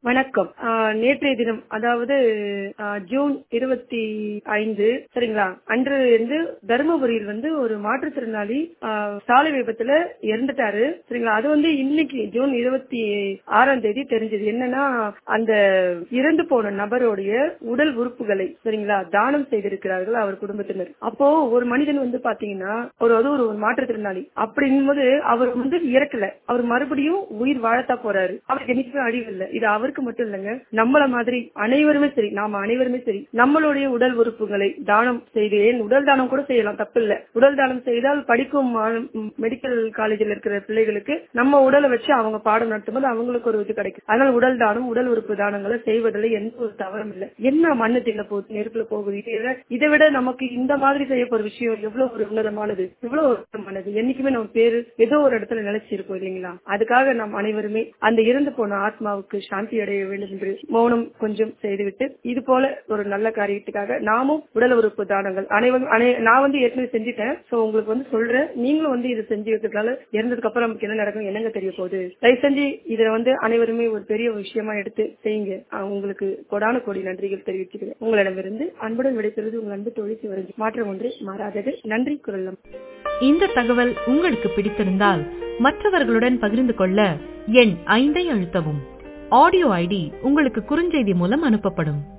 வணக்கம் ஆஹ் நேற்றைய தினம் அதாவது ஆஹ் ஜூன் இருபத்தி ஐந்து சரிங்களா அன்று வந்து தருமபுரியில் வந்து ஒரு மாற்றுத்திறனாளி ஆஹ் சாலை விபத்துல இறந்துட்டாரு சரிங்களா அது வந்து இன்னைக்கு ஜூன் இருபத்தி ஆறாம் தேதி தெரிஞ்சது என்னன்னா அந்த இறந்து போன நபருடைய உடல் உறுப்புகளை சரிங்களா தானம் செய்திருக்கிறார்கள் அவர் குடும்பத்தினர் அப்போ ஒரு மனிதன் வந்து பாத்தீங்கன்னா ஒரு அது ஒரு ஒரு மாற்றுத்திறனாளி அப்படிங்கும்போது அவர் வந்து இறக்கல அவர் மறுபடியும் உயிர் வாழத்தான் போறாரு அவருக்கு என்னைக்குமே அழிவு இல்லை இது அவருக்கு மட்டும் இல்லைங்க நம்மள மாதிரி அனைவருமே சரி நாம அனைவருமே சரி நம்மளுடைய உடல் உறுப்புகளை தானம் செய்து ஏன் உடல் தானம் கூட செய்யலாம் தப்பு இல்ல உடல் தானம் செய்தால் படிக்கும் மெடிக்கல் காலேஜில் இருக்கிற பிள்ளைகளுக்கு நம்ம உடலை வச்சு அவங்க பாடம் நடத்தும் போது அவங்களுக்கு ஒரு இது கிடைக்கும் அதனால உடல் தானம் உடல் உறுப்பு தானங்களை செய்வதில் எந்த ஒரு தவறும் இல்லை என்ன மண்ணு தில்ல போகுது நெருப்புல போகுது இதை இதை விட நமக்கு இந்த மாதிரி செய்ய போற விஷயம் எவ்வளவு ஒரு உன்னதமானது எவ்வளவு உன்னதமானது என்னைக்குமே நம்ம பேரு ஏதோ ஒரு இடத்துல நிலைச்சிருக்கோம் இல்லைங்களா அதுக்காக நாம் அனைவருமே அந்த இறந்து போன ஆத்மாவுக்கு சாந்தி அடைய வேண்டும் என்று மௌனம் கொஞ்சம் செய்துவிட்டு இது போல ஒரு நல்ல காரியத்துக்காக நாமும் உடல் உறுப்பு தானங்கள் அனைவரும் அனை- நான் வந்து ஏற்கனவே செஞ்சுட்டேன் சோ உங்களுக்கு வந்து சொல்றேன் நீங்களும் வந்து இதை செஞ்சு வைக்கிறதுனால இறந்ததுக்கு அப்புறம் நமக்கு என்ன நடக்கும் என்னங்க தெரிய போகுது தயவு செஞ்சு இதை வந்து அனைவருமே ஒரு பெரிய விஷயமா எடுத்து செய்யுங்க அஹ் உங்களுக்கு கொடான கோடி நன்றிகள் தெரிவிச்சுக்கிறேன் உங்களிடமிருந்து அன்புடன் விடைபெறுவது உங்கள் அன்பு தொழில் வருது மாற்றம் ஒன்று மாறாதது நன்றி குரலம் இந்த தகவல் உங்களுக்கு பிடித்திருந்தால் மற்றவர்களுடன் பகிர்ந்து கொள்ள எண் ஐந்தை அழுத்தவும் ஆடியோ ஐடி உங்களுக்கு குறுஞ்செய்தி மூலம் அனுப்பப்படும்